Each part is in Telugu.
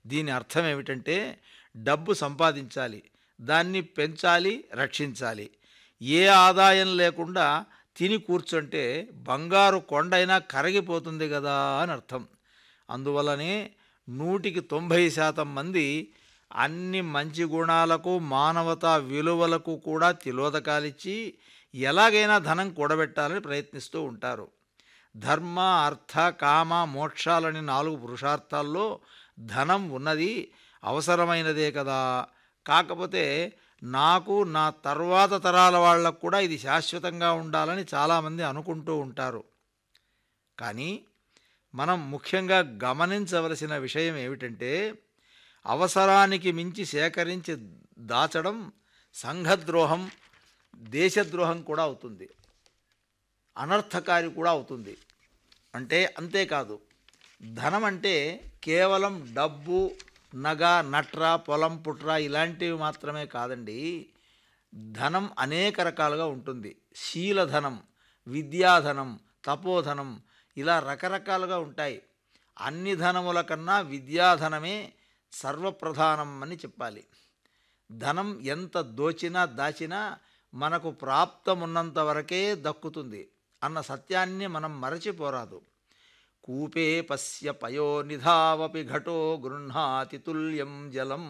దీని అర్థం ఏమిటంటే డబ్బు సంపాదించాలి దాన్ని పెంచాలి రక్షించాలి ఏ ఆదాయం లేకుండా తిని కూర్చుంటే బంగారు కొండైనా కరిగిపోతుంది కదా అని అర్థం అందువల్లనే నూటికి తొంభై శాతం మంది అన్ని మంచి గుణాలకు మానవతా విలువలకు కూడా తిలోదకాలిచ్చి ఎలాగైనా ధనం కూడబెట్టాలని ప్రయత్నిస్తూ ఉంటారు ధర్మ అర్థ కామ మోక్షాలని నాలుగు పురుషార్థాల్లో ధనం ఉన్నది అవసరమైనదే కదా కాకపోతే నాకు నా తర్వాత తరాల వాళ్ళకు కూడా ఇది శాశ్వతంగా ఉండాలని చాలామంది అనుకుంటూ ఉంటారు కానీ మనం ముఖ్యంగా గమనించవలసిన విషయం ఏమిటంటే అవసరానికి మించి సేకరించి దాచడం సంఘద్రోహం దేశద్రోహం కూడా అవుతుంది అనర్థకారి కూడా అవుతుంది అంటే అంతేకాదు ధనం అంటే కేవలం డబ్బు నగ నట్ర పొలం పుట్ర ఇలాంటివి మాత్రమే కాదండి ధనం అనేక రకాలుగా ఉంటుంది శీలధనం విద్యాధనం తపోధనం ఇలా రకరకాలుగా ఉంటాయి అన్ని ధనముల కన్నా విద్యాధనమే సర్వప్రధానం అని చెప్పాలి ధనం ఎంత దోచినా దాచినా మనకు ప్రాప్తమున్నంత వరకే దక్కుతుంది అన్న సత్యాన్ని మనం మరచిపోరాదు కూపే పశ్య పయో నిధావపి ఘటో గృహ్ణాతి తుల్యం జలం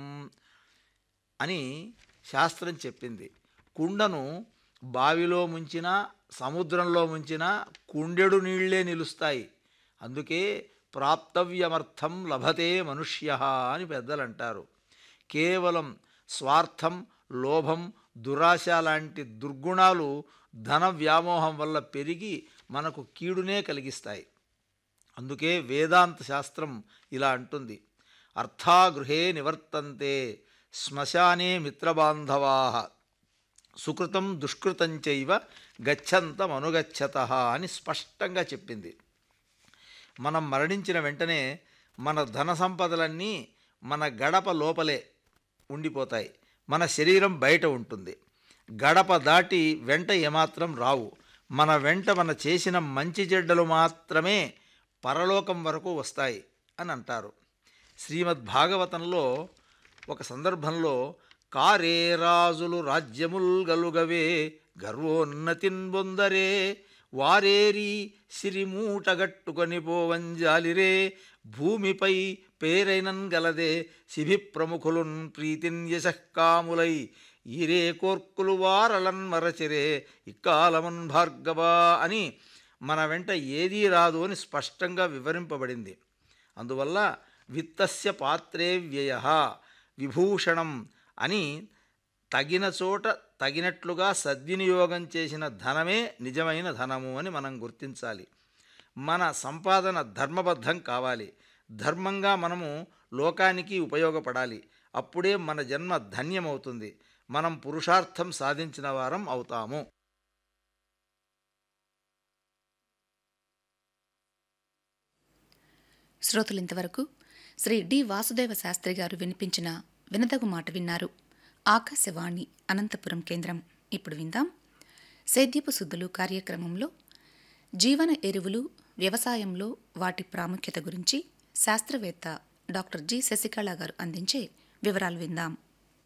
అని శాస్త్రం చెప్పింది కుండను బావిలో ముంచినా సముద్రంలో ముంచినా కుండెడు నీళ్లే నిలుస్తాయి అందుకే ప్రాప్తవ్యమర్థం లభతే మనుష్య అని పెద్దలు అంటారు కేవలం స్వార్థం లోభం దురాశ లాంటి దుర్గుణాలు ధన వ్యామోహం వల్ల పెరిగి మనకు కీడునే కలిగిస్తాయి అందుకే వేదాంత శాస్త్రం ఇలా అంటుంది అర్థాగృహే నివర్తంతే శ్మశానే మిత్రబాంధవా సుకృతం దుష్కృతం చైవ గచ్చంతమనుగచ్చత అని స్పష్టంగా చెప్పింది మనం మరణించిన వెంటనే మన ధన సంపదలన్నీ మన గడప లోపలే ఉండిపోతాయి మన శరీరం బయట ఉంటుంది గడప దాటి వెంట ఏమాత్రం రావు మన వెంట మన చేసిన మంచి చెడ్డలు మాత్రమే పరలోకం వరకు వస్తాయి అని అంటారు శ్రీమద్ భాగవతంలో ఒక సందర్భంలో కారే రాజులు రాజ్యముల్ గలుగవే గర్వోన్నతిన్ బొందరే వారేరి సిరిమూటగట్టుకొని పోవంజాలిరే భూమిపై పేరైనన్ గలదే శిభి ప్రముఖులున్ ప్రీతిన్ యశకాములై ఈరే కోర్కులు వారలన్ మరచిరే ఇక్కాలమన్ భార్గవా అని మన వెంట ఏదీ రాదు అని స్పష్టంగా వివరింపబడింది అందువల్ల విత్తస్య పాత్రే వ్యయ విభూషణం అని తగిన చోట తగినట్లుగా సద్వినియోగం చేసిన ధనమే నిజమైన ధనము అని మనం గుర్తించాలి మన సంపాదన ధర్మబద్ధం కావాలి ధర్మంగా మనము లోకానికి ఉపయోగపడాలి అప్పుడే మన జన్మ ధన్యమవుతుంది మనం పురుషార్థం సాధించిన వారం అవుతాము శ్రోతలు ఇంతవరకు శ్రీ డి వాసుదేవ శాస్త్రి గారు వినిపించిన వినదగు మాట విన్నారు ఆకాశవాణి అనంతపురం కేంద్రం ఇప్పుడు విందాం సేద్యపు శుద్ధులు కార్యక్రమంలో జీవన ఎరువులు వ్యవసాయంలో వాటి ప్రాముఖ్యత గురించి శాస్త్రవేత్త డాక్టర్ జి శశికళ గారు అందించే వివరాలు విందాం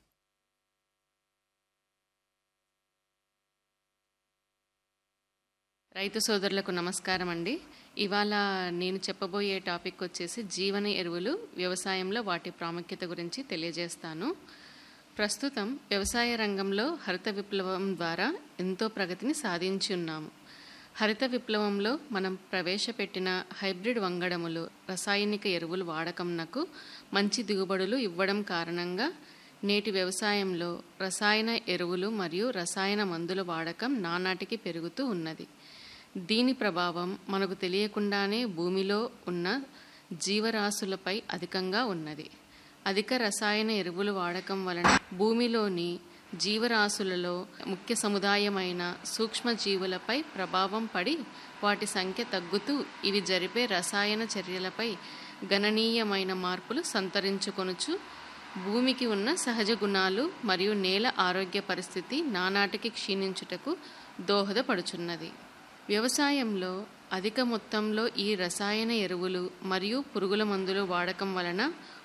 రైతు సోదరులకు నమస్కారం అండి ఇవాళ నేను చెప్పబోయే టాపిక్ వచ్చేసి జీవన ఎరువులు వ్యవసాయంలో వాటి ప్రాముఖ్యత గురించి తెలియజేస్తాను ప్రస్తుతం వ్యవసాయ రంగంలో హరిత విప్లవం ద్వారా ఎంతో ప్రగతిని సాధించి ఉన్నాము హరిత విప్లవంలో మనం ప్రవేశపెట్టిన హైబ్రిడ్ వంగడములు రసాయనిక ఎరువులు వాడకంనకు మంచి దిగుబడులు ఇవ్వడం కారణంగా నేటి వ్యవసాయంలో రసాయన ఎరువులు మరియు రసాయన మందుల వాడకం నానాటికి పెరుగుతూ ఉన్నది దీని ప్రభావం మనకు తెలియకుండానే భూమిలో ఉన్న జీవరాశులపై అధికంగా ఉన్నది అధిక రసాయన ఎరువులు వాడకం వలన భూమిలోని జీవరాశులలో ముఖ్య సముదాయమైన సూక్ష్మజీవులపై ప్రభావం పడి వాటి సంఖ్య తగ్గుతూ ఇవి జరిపే రసాయన చర్యలపై గణనీయమైన మార్పులు సంతరించుకొనుచు భూమికి ఉన్న సహజ గుణాలు మరియు నేల ఆరోగ్య పరిస్థితి నానాటికి క్షీణించుటకు దోహదపడుచున్నది వ్యవసాయంలో అధిక మొత్తంలో ఈ రసాయన ఎరువులు మరియు పురుగుల మందులు వాడకం వలన